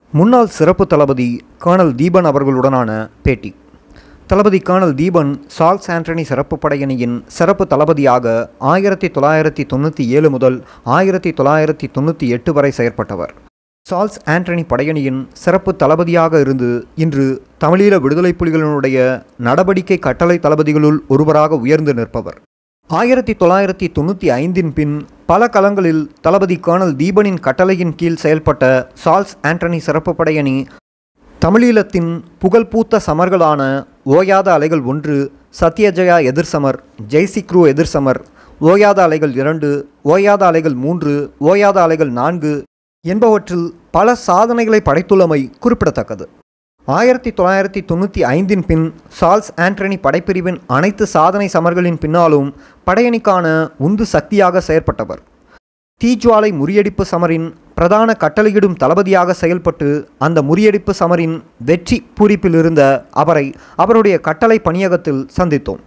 முன்னாள் சிறப்பு தளபதி கர்னல் தீபன் அவர்களுடனான பேட்டி தளபதி கர்னல் தீபன் சால்ஸ் ஆண்டனி சிறப்பு படையணியின் சிறப்பு தளபதியாக ஆயிரத்தி தொள்ளாயிரத்தி தொண்ணூற்றி ஏழு முதல் ஆயிரத்தி தொள்ளாயிரத்தி தொண்ணூற்றி எட்டு வரை செயற்பட்டவர் சால்ஸ் ஆண்டனி படையணியின் சிறப்பு தளபதியாக இருந்து இன்று தமிழீழ விடுதலை புலிகளினுடைய நடவடிக்கை கட்டளை தளபதிகளுள் ஒருவராக உயர்ந்து நிற்பவர் ஆயிரத்தி தொள்ளாயிரத்தி தொண்ணூற்றி ஐந்தின் பின் பல களங்களில் தளபதி கர்னல் தீபனின் கட்டளையின் கீழ் செயல்பட்ட சால்ஸ் ஆண்டனி சிறப்பு படையணி தமிழீழத்தின் புகழ்பூத்த சமர்களான ஓயாத அலைகள் ஒன்று சத்யஜயா எதிர்சமர் ஜெய்சிக்ரூ எதிர்சமர் ஓயாத அலைகள் இரண்டு ஓயாத அலைகள் மூன்று ஓயாத அலைகள் நான்கு என்பவற்றில் பல சாதனைகளை படைத்துள்ளமை குறிப்பிடத்தக்கது ஆயிரத்தி தொள்ளாயிரத்தி தொண்ணூற்றி ஐந்தின் பின் சால்ஸ் ஆண்டனி படைப்பிரிவின் அனைத்து சாதனை சமர்களின் பின்னாலும் படையணிக்கான உந்து சக்தியாக செயற்பட்டவர் தீஜ்வாலை முறியடிப்பு சமரின் பிரதான கட்டளையிடும் தளபதியாக செயல்பட்டு அந்த முறியடிப்பு சமரின் வெற்றி பூரிப்பில் இருந்த அவரை அவருடைய கட்டளை பணியகத்தில் சந்தித்தோம்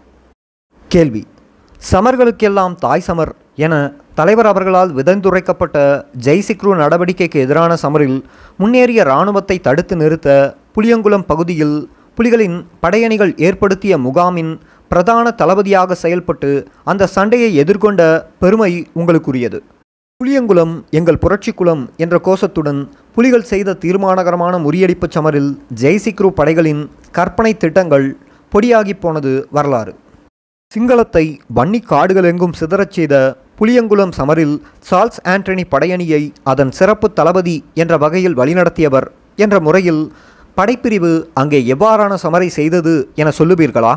கேள்வி சமர்களுக்கெல்லாம் தாய் சமர் என தலைவர் அவர்களால் விதந்துரைக்கப்பட்ட ஜெய்சிக்ரு நடவடிக்கைக்கு எதிரான சமரில் முன்னேறிய இராணுவத்தை தடுத்து நிறுத்த புளியங்குளம் பகுதியில் புலிகளின் படையணிகள் ஏற்படுத்திய முகாமின் பிரதான தளபதியாக செயல்பட்டு அந்த சண்டையை எதிர்கொண்ட பெருமை உங்களுக்குரியது புளியங்குளம் எங்கள் புரட்சிக்குளம் என்ற கோஷத்துடன் புலிகள் செய்த தீர்மானகரமான முறியடிப்பு சமரில் ஜெய்சிக்ரு படைகளின் கற்பனை திட்டங்கள் பொடியாகி போனது வரலாறு சிங்களத்தை வன்னி காடுகள் எங்கும் சிதறச் செய்த புளியங்குளம் சமரில் சார்ல்ஸ் ஆண்டனி படையணியை அதன் சிறப்பு தளபதி என்ற வகையில் வழிநடத்தியவர் என்ற முறையில் படைப்பிரிவு அங்கே எவ்வாறான சமரை செய்தது என சொல்லுவீர்களா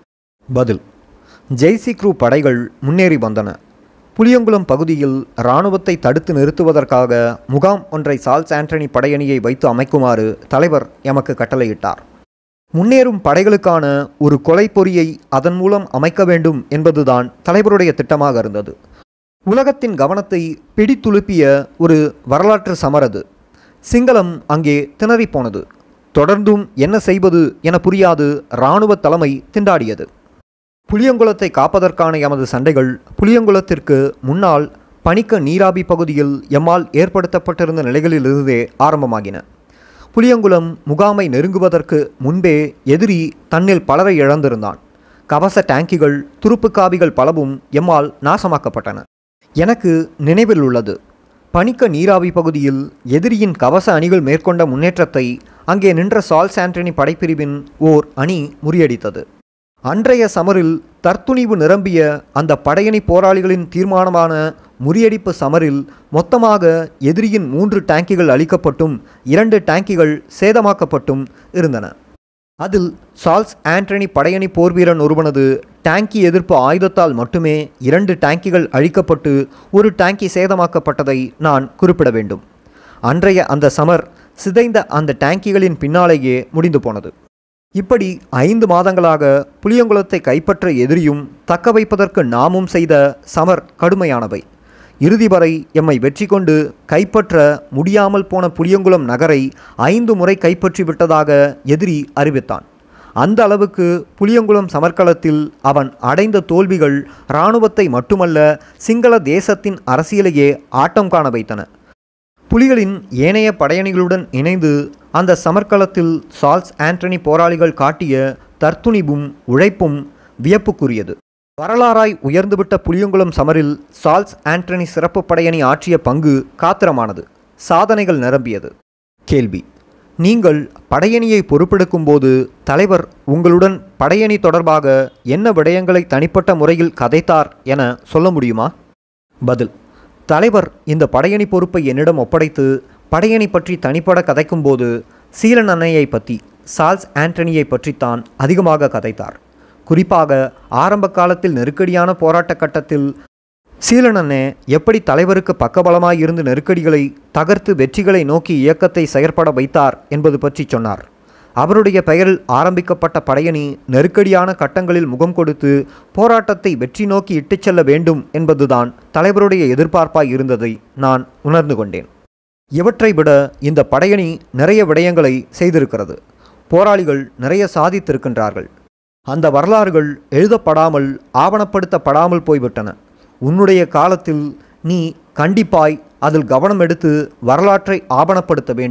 பதில் ஜெய்சிக்ரு படைகள் முன்னேறி வந்தன புளியங்குளம் பகுதியில் இராணுவத்தை தடுத்து நிறுத்துவதற்காக முகாம் ஒன்றை சால்ஸ் ஆண்டனி படையணியை வைத்து அமைக்குமாறு தலைவர் எமக்கு கட்டளையிட்டார் முன்னேறும் படைகளுக்கான ஒரு கொலை பொறியை அதன் மூலம் அமைக்க வேண்டும் என்பதுதான் தலைவருடைய திட்டமாக இருந்தது உலகத்தின் கவனத்தை பிடித்துலுப்பிய ஒரு வரலாற்று சமரது சிங்களம் அங்கே திணறிப்போனது தொடர்ந்தும் என்ன செய்வது என புரியாது இராணுவ தலைமை திண்டாடியது புளியங்குளத்தை காப்பதற்கான எமது சண்டைகள் புளியங்குளத்திற்கு முன்னால் பணிக்க நீராபி பகுதியில் எம்மால் ஏற்படுத்தப்பட்டிருந்த நிலைகளிலிருந்தே ஆரம்பமாகின புளியங்குளம் முகாமை நெருங்குவதற்கு முன்பே எதிரி தன்னில் பலரை இழந்திருந்தான் கவச டேங்கிகள் துருப்பு காவிகள் பலவும் எம்மால் நாசமாக்கப்பட்டன எனக்கு நினைவில் உள்ளது பணிக்க நீராவி பகுதியில் எதிரியின் கவச அணிகள் மேற்கொண்ட முன்னேற்றத்தை அங்கே நின்ற சால்ஸ் ஆண்டனி படைப்பிரிவின் ஓர் அணி முறியடித்தது அன்றைய சமரில் தற்துணிவு நிரம்பிய அந்த படையணி போராளிகளின் தீர்மானமான முறியடிப்பு சமரில் மொத்தமாக எதிரியின் மூன்று டேங்கிகள் அளிக்கப்பட்டும் இரண்டு டேங்கிகள் சேதமாக்கப்பட்டும் இருந்தன அதில் சால்ஸ் ஆண்டனி படையணி போர்வீரன் ஒருவனது டேங்கி எதிர்ப்பு ஆயுதத்தால் மட்டுமே இரண்டு டேங்கிகள் அழிக்கப்பட்டு ஒரு டேங்கி சேதமாக்கப்பட்டதை நான் குறிப்பிட வேண்டும் அன்றைய அந்த சமர் சிதைந்த அந்த டேங்கிகளின் பின்னாலேயே முடிந்து போனது இப்படி ஐந்து மாதங்களாக புளியங்குளத்தை கைப்பற்ற எதிரியும் தக்க வைப்பதற்கு நாமும் செய்த சமர் கடுமையானவை இறுதி வரை எம்மை வெற்றி கொண்டு கைப்பற்ற முடியாமல் போன புளியங்குளம் நகரை ஐந்து முறை கைப்பற்றி விட்டதாக எதிரி அறிவித்தான் அந்த அளவுக்கு புளியங்குளம் சமர்க்களத்தில் அவன் அடைந்த தோல்விகள் இராணுவத்தை மட்டுமல்ல சிங்கள தேசத்தின் அரசியலையே ஆட்டம் காண வைத்தன புலிகளின் ஏனைய படையணிகளுடன் இணைந்து அந்த சமர்க்களத்தில் சால்ஸ் ஆண்டனி போராளிகள் காட்டிய தர்த்துணிவும் உழைப்பும் வியப்புக்குரியது வரலாறாய் உயர்ந்துவிட்ட புளியங்குளம் சமரில் சால்ஸ் ஆண்டனி சிறப்பு படையணி ஆற்றிய பங்கு காத்திரமானது சாதனைகள் நிரம்பியது கேள்வி நீங்கள் படையணியை பொறுப்பெடுக்கும் போது தலைவர் உங்களுடன் படையணி தொடர்பாக என்ன விடயங்களை தனிப்பட்ட முறையில் கதைத்தார் என சொல்ல முடியுமா பதில் தலைவர் இந்த படையணி பொறுப்பை என்னிடம் ஒப்படைத்து படையணி பற்றி தனிப்பட கதைக்கும்போது சீலன் அன்னையை பற்றி சால்ஸ் ஆண்டனியை பற்றித்தான் அதிகமாக கதைத்தார் குறிப்பாக ஆரம்ப காலத்தில் நெருக்கடியான போராட்ட கட்டத்தில் சீலனண்ணே எப்படி தலைவருக்கு பக்கபலமாய் இருந்து நெருக்கடிகளை தகர்த்து வெற்றிகளை நோக்கி இயக்கத்தை செயற்பட வைத்தார் என்பது பற்றி சொன்னார் அவருடைய பெயரில் ஆரம்பிக்கப்பட்ட படையணி நெருக்கடியான கட்டங்களில் முகம் கொடுத்து போராட்டத்தை வெற்றி நோக்கி இட்டுச் செல்ல வேண்டும் என்பதுதான் தலைவருடைய எதிர்பார்ப்பாய் இருந்ததை நான் உணர்ந்து கொண்டேன் இவற்றை விட இந்த படையணி நிறைய விடயங்களை செய்திருக்கிறது போராளிகள் நிறைய சாதித்திருக்கின்றார்கள் அந்த வரலாறுகள் எழுதப்படாமல் ஆவணப்படுத்தப்படாமல் போய்விட்டன உன்னுடைய காலத்தில் நீ கண்டிப்பாய் அதில் கவனம் எடுத்து வரலாற்றை ஆவணப்படுத்த வேண்டும்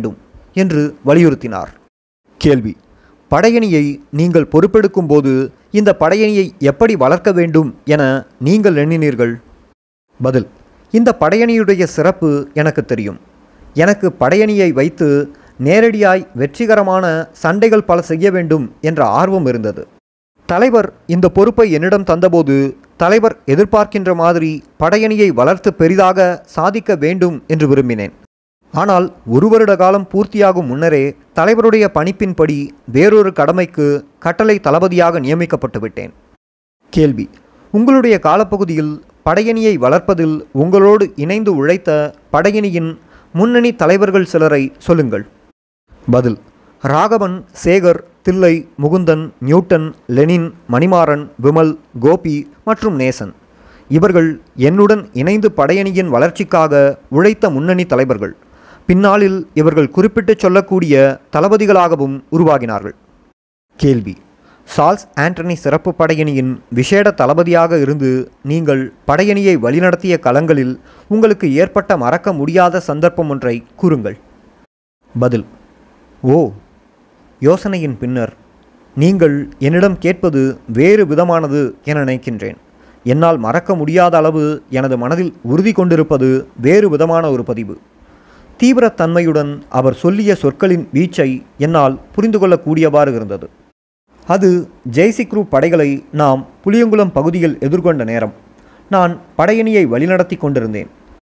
என்று வலியுறுத்தினார் கேள்வி படையணியை நீங்கள் பொறுப்பெடுக்கும் போது இந்த படையணியை எப்படி வளர்க்க வேண்டும் என நீங்கள் எண்ணினீர்கள் பதில் இந்த படையணியுடைய சிறப்பு எனக்கு தெரியும் எனக்கு படையணியை வைத்து நேரடியாய் வெற்றிகரமான சண்டைகள் பல செய்ய வேண்டும் என்ற ஆர்வம் இருந்தது தலைவர் இந்த பொறுப்பை என்னிடம் தந்தபோது தலைவர் எதிர்பார்க்கின்ற மாதிரி படையணியை வளர்த்து பெரிதாக சாதிக்க வேண்டும் என்று விரும்பினேன் ஆனால் ஒரு வருட காலம் பூர்த்தியாகும் முன்னரே தலைவருடைய பணிப்பின்படி வேறொரு கடமைக்கு கட்டளை தளபதியாக நியமிக்கப்பட்டு விட்டேன் கேள்வி உங்களுடைய காலப்பகுதியில் படையணியை வளர்ப்பதில் உங்களோடு இணைந்து உழைத்த படையணியின் முன்னணி தலைவர்கள் சிலரை சொல்லுங்கள் பதில் ராகவன் சேகர் தில்லை முகுந்தன் நியூட்டன் லெனின் மணிமாறன் விமல் கோபி மற்றும் நேசன் இவர்கள் என்னுடன் இணைந்து படையணியின் வளர்ச்சிக்காக உழைத்த முன்னணி தலைவர்கள் பின்னாளில் இவர்கள் குறிப்பிட்டுச் சொல்லக்கூடிய தளபதிகளாகவும் உருவாகினார்கள் கேள்வி சால்ஸ் ஆண்டனி சிறப்பு படையணியின் விசேட தளபதியாக இருந்து நீங்கள் படையணியை வழிநடத்திய களங்களில் உங்களுக்கு ஏற்பட்ட மறக்க முடியாத சந்தர்ப்பம் ஒன்றை கூறுங்கள் பதில் ஓ யோசனையின் பின்னர் நீங்கள் என்னிடம் கேட்பது வேறு விதமானது என நினைக்கின்றேன் என்னால் மறக்க முடியாத அளவு எனது மனதில் உறுதி கொண்டிருப்பது வேறு விதமான ஒரு பதிவு தீவிரத்தன்மையுடன் அவர் சொல்லிய சொற்களின் வீச்சை என்னால் புரிந்து கொள்ளக்கூடியவாறு இருந்தது அது ஜெய்சிக்ரூ படைகளை நாம் புளியங்குளம் பகுதியில் எதிர்கொண்ட நேரம் நான் படையணியை வழிநடத்தி கொண்டிருந்தேன்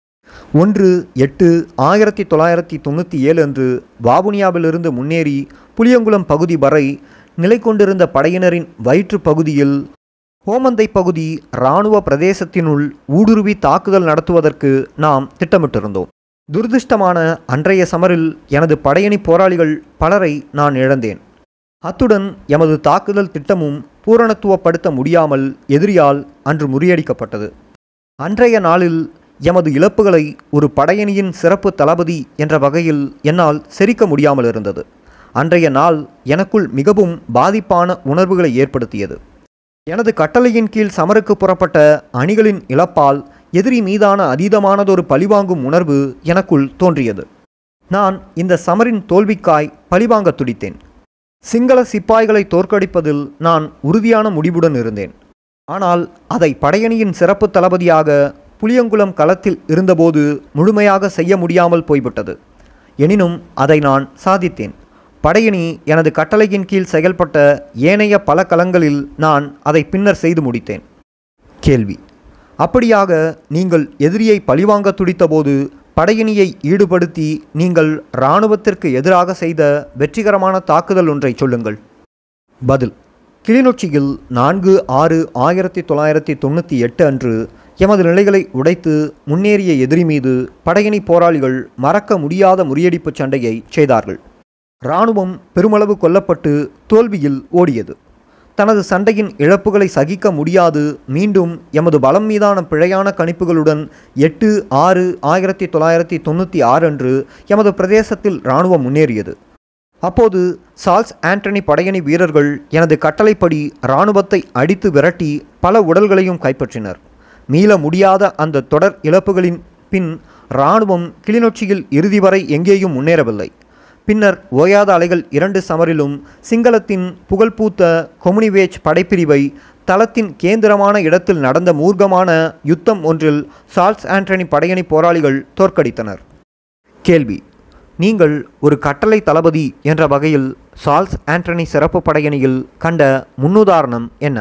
ஒன்று எட்டு ஆயிரத்தி தொள்ளாயிரத்தி தொண்ணூற்றி ஏழு அன்று வாபுனியாவிலிருந்து முன்னேறி புளியங்குளம் பகுதி வரை நிலை கொண்டிருந்த படையினரின் வயிற்று பகுதியில் ஓமந்தை பகுதி இராணுவ பிரதேசத்தினுள் ஊடுருவி தாக்குதல் நடத்துவதற்கு நாம் திட்டமிட்டிருந்தோம் துரதிர்ஷ்டமான அன்றைய சமரில் எனது படையணி போராளிகள் பலரை நான் இழந்தேன் அத்துடன் எமது தாக்குதல் திட்டமும் பூரணத்துவப்படுத்த முடியாமல் எதிரியால் அன்று முறியடிக்கப்பட்டது அன்றைய நாளில் எமது இழப்புகளை ஒரு படையணியின் சிறப்பு தளபதி என்ற வகையில் என்னால் செரிக்க முடியாமல் இருந்தது அன்றைய நாள் எனக்குள் மிகவும் பாதிப்பான உணர்வுகளை ஏற்படுத்தியது எனது கட்டளையின் கீழ் சமருக்கு புறப்பட்ட அணிகளின் இழப்பால் எதிரி மீதான அதீதமானதொரு பழிவாங்கும் உணர்வு எனக்குள் தோன்றியது நான் இந்த சமரின் தோல்விக்காய் பழிவாங்க துடித்தேன் சிங்கள சிப்பாய்களை தோற்கடிப்பதில் நான் உறுதியான முடிவுடன் இருந்தேன் ஆனால் அதை படையணியின் சிறப்பு தளபதியாக புளியங்குளம் களத்தில் இருந்தபோது முழுமையாக செய்ய முடியாமல் போய்விட்டது எனினும் அதை நான் சாதித்தேன் படையணி எனது கட்டளையின் கீழ் செயல்பட்ட ஏனைய பல களங்களில் நான் அதை பின்னர் செய்து முடித்தேன் கேள்வி அப்படியாக நீங்கள் எதிரியை பழிவாங்க துடித்தபோது படையணியை ஈடுபடுத்தி நீங்கள் இராணுவத்திற்கு எதிராக செய்த வெற்றிகரமான தாக்குதல் ஒன்றை சொல்லுங்கள் பதில் கிளிநொச்சியில் நான்கு ஆறு ஆயிரத்தி தொள்ளாயிரத்தி தொண்ணூற்றி எட்டு அன்று எமது நிலைகளை உடைத்து முன்னேறிய எதிரி மீது படையணி போராளிகள் மறக்க முடியாத முறியடிப்புச் சண்டையை செய்தார்கள் இராணுவம் பெருமளவு கொல்லப்பட்டு தோல்வியில் ஓடியது தனது சண்டையின் இழப்புகளை சகிக்க முடியாது மீண்டும் எமது பலம் மீதான பிழையான கணிப்புகளுடன் எட்டு ஆறு ஆயிரத்தி தொள்ளாயிரத்தி தொண்ணூற்றி ஆறு அன்று எமது பிரதேசத்தில் இராணுவம் முன்னேறியது அப்போது சால்ஸ் ஆண்டனி படையணி வீரர்கள் எனது கட்டளைப்படி இராணுவத்தை அடித்து விரட்டி பல உடல்களையும் கைப்பற்றினர் மீள முடியாத அந்த தொடர் இழப்புகளின் பின் இராணுவம் கிளிநொச்சியில் இறுதி வரை எங்கேயும் முன்னேறவில்லை பின்னர் ஓயாத அலைகள் இரண்டு சமரிலும் சிங்களத்தின் புகழ்பூத்த கொமுனிவேஜ் படைப்பிரிவை தளத்தின் கேந்திரமான இடத்தில் நடந்த மூர்க்கமான யுத்தம் ஒன்றில் சார்ல்ஸ் ஆண்டனி படையணி போராளிகள் தோற்கடித்தனர் கேள்வி நீங்கள் ஒரு கட்டளை தளபதி என்ற வகையில் சார்ல்ஸ் ஆண்டனி சிறப்பு படையணியில் கண்ட முன்னுதாரணம் என்ன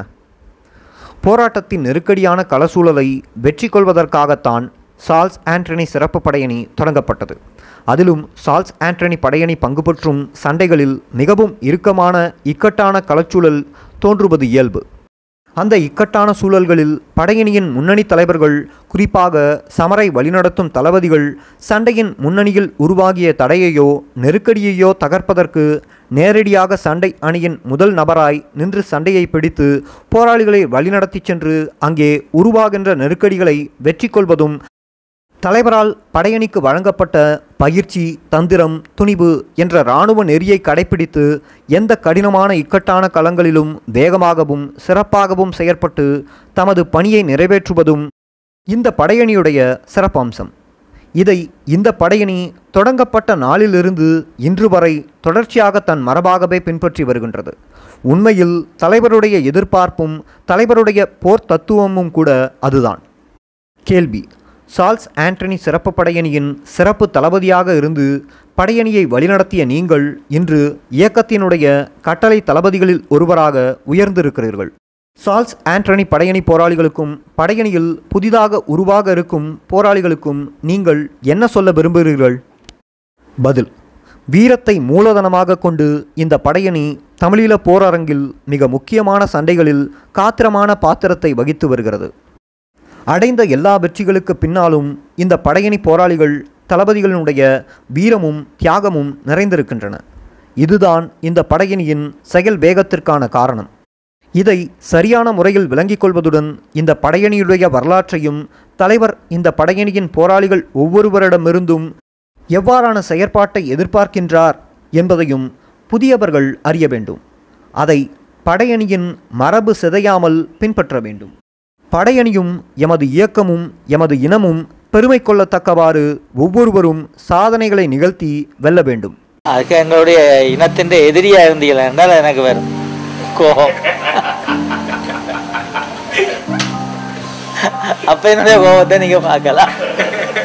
போராட்டத்தின் நெருக்கடியான களசூழலை வெற்றி கொள்வதற்காகத்தான் சார்ல்ஸ் ஆண்டனி சிறப்பு படையணி தொடங்கப்பட்டது அதிலும் சார்ல்ஸ் ஆண்டனி படையணி பங்கு பெற்றும் சண்டைகளில் மிகவும் இறுக்கமான இக்கட்டான களச்சூழல் தோன்றுவது இயல்பு அந்த இக்கட்டான சூழல்களில் படையணியின் முன்னணி தலைவர்கள் குறிப்பாக சமரை வழிநடத்தும் தளபதிகள் சண்டையின் முன்னணியில் உருவாகிய தடையையோ நெருக்கடியையோ தகர்ப்பதற்கு நேரடியாக சண்டை அணியின் முதல் நபராய் நின்று சண்டையை பிடித்து போராளிகளை வழிநடத்திச் சென்று அங்கே உருவாகின்ற நெருக்கடிகளை வெற்றி கொள்வதும் தலைவரால் படையணிக்கு வழங்கப்பட்ட பயிற்சி தந்திரம் துணிவு என்ற இராணுவ நெறியை கடைபிடித்து எந்த கடினமான இக்கட்டான களங்களிலும் வேகமாகவும் சிறப்பாகவும் செயற்பட்டு தமது பணியை நிறைவேற்றுவதும் இந்த படையணியுடைய சிறப்பம்சம் இதை இந்த படையணி தொடங்கப்பட்ட நாளிலிருந்து இன்று வரை தொடர்ச்சியாக தன் மரபாகவே பின்பற்றி வருகின்றது உண்மையில் தலைவருடைய எதிர்பார்ப்பும் தலைவருடைய போர் தத்துவமும் கூட அதுதான் கேள்வி சார்ல்ஸ் ஆண்டனி சிறப்பு படையணியின் சிறப்பு தளபதியாக இருந்து படையணியை வழிநடத்திய நீங்கள் இன்று இயக்கத்தினுடைய கட்டளை தளபதிகளில் ஒருவராக உயர்ந்திருக்கிறீர்கள் சார்ல்ஸ் ஆண்டனி படையணி போராளிகளுக்கும் படையணியில் புதிதாக உருவாக இருக்கும் போராளிகளுக்கும் நீங்கள் என்ன சொல்ல விரும்புகிறீர்கள் பதில் வீரத்தை மூலதனமாக கொண்டு இந்த படையணி தமிழீழ போரரங்கில் மிக முக்கியமான சண்டைகளில் காத்திரமான பாத்திரத்தை வகித்து வருகிறது அடைந்த எல்லா வெற்றிகளுக்கு பின்னாலும் இந்த படையணி போராளிகள் தளபதிகளினுடைய வீரமும் தியாகமும் நிறைந்திருக்கின்றன இதுதான் இந்த படையணியின் செயல் வேகத்திற்கான காரணம் இதை சரியான முறையில் விளங்கிக் கொள்வதுடன் இந்த படையணியுடைய வரலாற்றையும் தலைவர் இந்த படையணியின் போராளிகள் ஒவ்வொருவரிடமிருந்தும் எவ்வாறான செயற்பாட்டை எதிர்பார்க்கின்றார் என்பதையும் புதியவர்கள் அறிய வேண்டும் அதை படையணியின் மரபு சிதையாமல் பின்பற்ற வேண்டும் படையணியும் எமது இயக்கமும் எமது இனமும் பெருமை கொள்ளத்தக்கவாறு ஒவ்வொருவரும் சாதனைகளை நிகழ்த்தி வெல்ல வேண்டும் அதுக்கு எங்களுடைய இனத்தின் எதிரியா இருந்தீங்களா என்றால் எனக்கு வரும் கோபம் அப்ப என்னுடைய கோபத்தை நீங்க பார்க்கலாம்